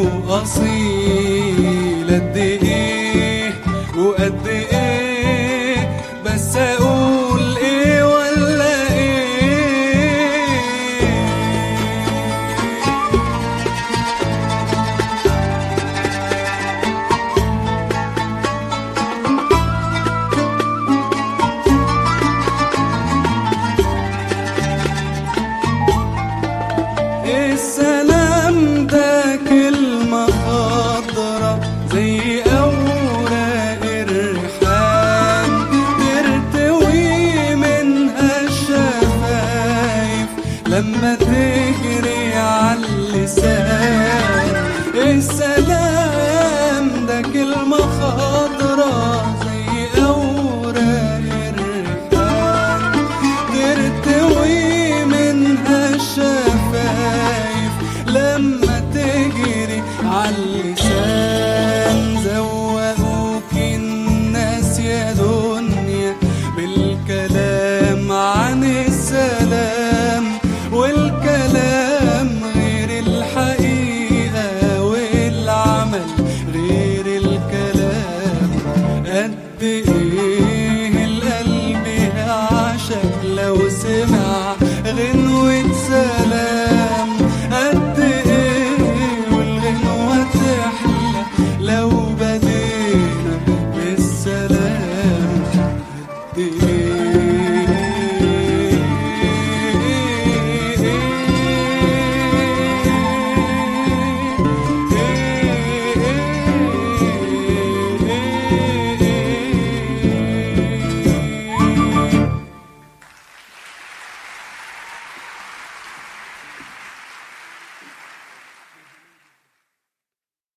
واصيل قد ايه وقد ايه بس اقول ايه ولا ايه السلام ده كلمة خضرة زي أوراق الريحان ترتوي منها الشفايف لما تجري على اللسان السلام ده كلمة خضرة زي أوراق الريحان ترتوي منها الشفايف لما تجري على اللسان زوقوك الناس يا دنيا بالكلام عن السلام والكلام غير الحقيقة والعمل غير الكلام قد ايه القلب يعشق لو سمع غنوة سلام قد ايه والغنوة تحلى لو بدينا بالسلام قد ايه